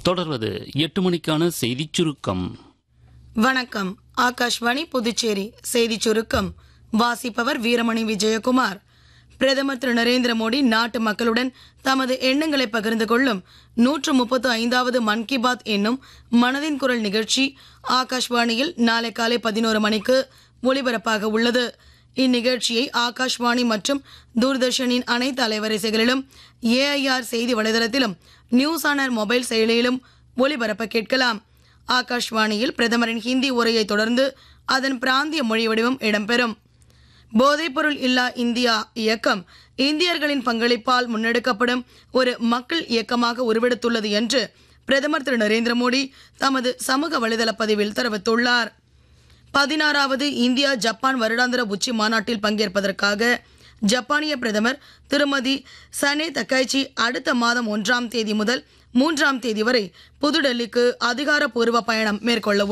தொடர்வது எட்டு மணிக்கான செய்திச் சுருக்கம் வணக்கம் ஆகாஷ்வாணி புதுச்சேரி செய்திச் சுருக்கம் வாசிப்பவர் வீரமணி விஜயகுமார் பிரதமர் திரு நரேந்திர மோடி நாட்டு மக்களுடன் தமது எண்ணங்களை பகிர்ந்து கொள்ளும் நூற்று முப்பத்து ஐந்தாவது மன் கி பாத் என்னும் மனதின் குரல் நிகழ்ச்சி ஆகாஷ்வாணியில் நாளை காலை பதினோரு மணிக்கு ஒலிபரப்பாக உள்ளது இந்நிகழ்ச்சியை ஆகாஷ்வாணி மற்றும் தூர்தர்ஷனின் அனைத்து அலைவரிசைகளிலும் ஏஐஆர் செய்தி வலைதளத்திலும் நியூஸ் ஆனர் மொபைல் செயலியிலும் ஒலிபரப்ப கேட்கலாம் ஆகாஷ்வாணியில் பிரதமரின் ஹிந்தி உரையை தொடர்ந்து அதன் பிராந்திய மொழி வடிவம் இடம்பெறும் போதைப்பொருள் இல்லா இந்தியா இயக்கம் இந்தியர்களின் பங்களிப்பால் முன்னெடுக்கப்படும் ஒரு மக்கள் இயக்கமாக உருவெடுத்துள்ளது என்று பிரதமர் திரு நரேந்திர மோடி தமது சமூக வலைதள பதிவில் தெரிவித்துள்ளார் பதினாறாவது இந்தியா ஜப்பான் வருடாந்திர உச்சி மாநாட்டில் பங்கேற்பதற்காக ஜப்பானிய பிரதமர் திருமதி சனே தக்கைச்சி அடுத்த மாதம் ஒன்றாம் தேதி முதல் மூன்றாம் தேதி வரை புதுடெல்லிக்கு அதிகாரப்பூர்வ பயணம் மேற்கொள்ள